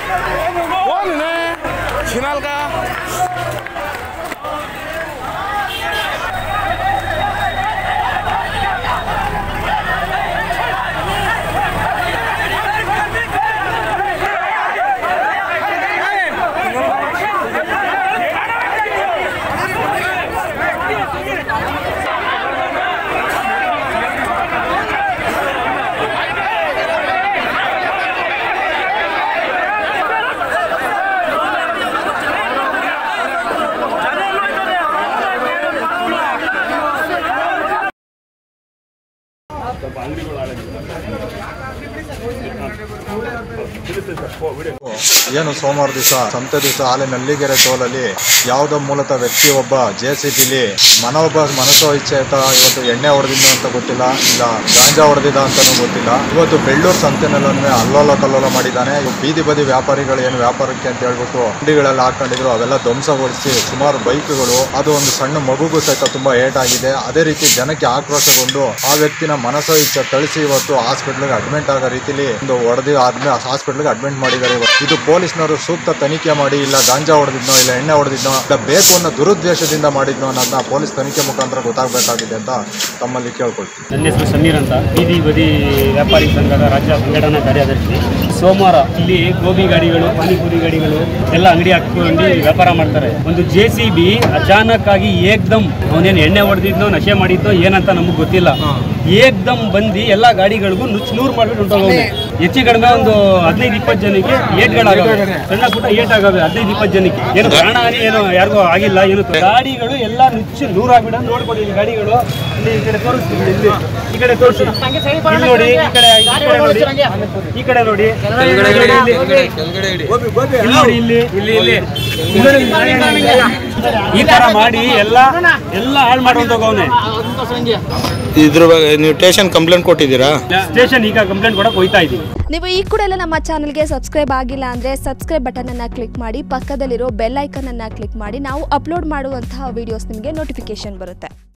ಹೋಗ್ಲಿನೇ ಚಿನಾಲ್ಕ ಏನು ಸೋಮವಾರ ದಿವಸ ಸಂತೆ ದಿವಸ ಹಾಲಿ ನಲ್ಲಿಗೆರೆ ಟೋಲಲ್ಲಿ ಯಾವುದೋ ಮೂಲತಃ ವ್ಯಕ್ತಿ ಒಬ್ಬ ಜೆ ಸಿ ಬಿಲಿ ಮನೊಬ್ಬ ಮನಸ್ಸೋ ಇಚ್ಛೆ ಆಯ್ತಾ ಇವತ್ತು ಎಣ್ಣೆ ಹೊಡೆದಿದ್ದ ಅಂತ ಗೊತ್ತಿಲ್ಲ ಇಲ್ಲ ಗಾಂಜಾ ಹೊಡೆದಿದ್ದ ಅಂತಾನೂ ಗೊತ್ತಿಲ್ಲ ಇವತ್ತು ಬೆಳ್ಳೂರು ಸಂತೆನಲ್ಲೂ ಅಲ್ಲೋಲ ಕಲ್ಲೋಲ ಮಾಡಿದ್ದಾನೆ ಇವ್ ಬೀದಿ ಬದಿ ವ್ಯಾಪಾರಿಗಳು ಏನು ವ್ಯಾಪಾರಕ್ಕೆ ಅಂತ ಹೇಳ್ಬಿಟ್ಟು ಅಂಗಡಿಗಳೆಲ್ಲ ಹಾಕೊಂಡಿದ್ರು ಅವೆಲ್ಲ ಧ್ವಂಸಗೊಳಿಸಿ ಸುಮಾರು ಬೈಕ್ಗಳು ಅದು ಒಂದು ಸಣ್ಣ ಮಗುಗೂ ಸಹಿತ ತುಂಬಾ ಏಟ್ ಆಗಿದೆ ಅದೇ ರೀತಿ ಜನಕ್ಕೆ ಆಕ್ರೋಶಗೊಂಡು ಆ ವ್ಯಕ್ತಿನ ಮನಸ್ಸೋ ಇಚ್ಛೆ ಥಳಿಸಿ ಇವತ್ತು ಹಾಸ್ಪಿಟ್ಲ್ಗೆ ಅಡ್ಮಿಟ್ ಆಗೋ ರೀತಿಲಿ ಒಂದು ಹೊಡೆದಿ ಆದ್ಮೇಲೆ ಹಾಸ್ಪಿಟ್ಲ್ಗೆ ಅಡ್ಮಿಟ್ ಮಾಡಿದ್ದಾರೆ ಇವತ್ತು. ಇದು ಪೊಲೀಸ್ನವರು ಸೂಕ್ತ ತನಿಖೆ ಮಾಡಿ ಇಲ್ಲ ಗಾಂಜಾ ಹೊಡೆದಿದ್ನೋ ಇಲ್ಲ ಎಣ್ಣೆ ಹೊಡೆದಿದ್ನೋ ಇಲ್ಲ ಬೇಕು ಅನ್ನೋ ದುರುದ್ದೇಶದಿಂದ ಮಾಡಿದ್ನೋ ಅನ್ನೋದನ್ನ ಪೊಲೀಸ್ ತನಿಖೆ ಮುಖಾಂತರ ಗೊತ್ತಾಗಬೇಕಾಗಿದೆ ಅಂತ ತಮ್ಮಲ್ಲಿ ಕೇಳ್ಕೊಳ್ತೀನಿ ನನ್ನ ಹೆಸರು ಸಮೀರ್ ಅಂತ ಬೀದಿ ಬದಿ ವ್ಯಾಪಾರಿ ಸಂಘದ ರಾಜ್ಯ ಸಂಘಟನಾ ಕಾರ್ಯದರ್ಶಿ ಸೋಮವಾರ ಇಲ್ಲಿ ಗೋಬಿ ಗಾಡಿಗಳು ಪಾನಿಪುರಿ ಗಾಡಿಗಳು ಎಲ್ಲ ಅಂಗಡಿ ಹಾಕೊಂಡು ವ್ಯಾಪಾರ ಮಾಡ್ತಾರೆ ಒಂದು ಜೆ ಸಿ ಬಿ ಅಚಾನಕ್ ಆಗಿ ಏಕ್ದಮ್ ಅವನೇನು ಎಣ್ಣೆ ಹೊಡೆದಿದ್ನೋ ನಶೆ ಮಾಡಿದ್ನೋ ಏನಂತ ನಮಗೆ ಗೊತ್ತಿಲ್ಲ ಏಕ್ದಮ್ ಬಂದು ಎಲ್ಲ ಗಾಡಿಗಳಿಗೂ ನುಚ್ಚು ನೂರು ಮಾಡ್ಬಿಟ್ಟು ಹೊಂಟೋಗವ್ನೆ ಹೆಚ್ಚು ಕಡಿಮೆ ಒಂದು ಹದಿನೈದು ಇಪ್ಪತ್ತು ಜನಕ್ಕೆ ಏಟ್ಗಳಾಗವೆ ಸಣ್ಣ ಪುಟ್ಟ ಏಟ್ ಆಗವೆ ಹದಿನೈದು ಇಪ್ಪತ್ತು ಜನಕ್ಕೆ ಏನು ಪ್ರಾಣ ಹಾನಿ ಏನು ಯಾರಿಗೂ ಆಗಿಲ್ಲ ಏನು ತೊಂದ್ರೆ- ಗಾಡಿಗಳು ಎಲ್ಲ ನುಚ್ಚು ನೂರಾಗ್ಬಿಡ ನೋಡ್ಕೊಡಿ ಇಲ್ಲಿ ಗಾಡಿಗಳು ಇಲ್ಲಿ ಈ ಕಡೆ ತೋರಿಸ್ತೀವಿ ಇಲ್ಲಿ ಈ ಕಡೆ ತೋರಿಸಿ ಇಲ್ಲಿ ನೋಡಿ ಈ ಕಡೆ ಈ ಕಡೆ ನೋಡಿ ಈ ಕಡೆ ನೋಡಿ ಇಲ್ಲಿ ನೋಡಿ ಇಲ್ಲಿ ಇಲ್ಲಿ ಇಲ್ಲಿ ಈ ತರ ಮಾಡಿ ಎಲ್ಲ ಎಲ್ಲ ಹಾಳು ಮಾಡ್ಕೊಂಡು ಹೋಗವನೆ ಇದ್ರ ಬಗ್ಗೆ ನೀವು ಸ್ಟೇಷನ್ ಕಂಪ್ಲೇಂಟ್ ಕೊಟ್ಟಿದ್ದೀರಾ ಸ್ಟೇಷನ್ ಈಗ ಕಂಪ್ಲೇಂಟ್ ಕೊಡಕ್ ಹೋಯ್ತಾ ಇದೀವಿ ನೀವು ಈ ಕೂಡ ಎಲ್ಲ ನಮ್ಮ ಚಾನಲ್ಗೆ ಸಬ್ಸ್ಕ್ರೈಬ್ ಆಗಿಲ್ಲ ಅಂದರೆ ಸಬ್ಸ್ಕ್ರೈಬ್ ಬಟನನ್ನು ಕ್ಲಿಕ್ ಮಾಡಿ ಪಕ್ಕದಲ್ಲಿರೋ ಬೆಲ್ ಐಕನನ್ನು ಕ್ಲಿಕ್ ಮಾಡಿ ನಾವು ಅಪ್ಲೋಡ್ ಮಾಡುವಂತಹ ವೀಡಿಯೋಸ್ ನಿಮಗೆ ನೋಟಿಫಿಕೇಶನ್ ಬರುತ್ತೆ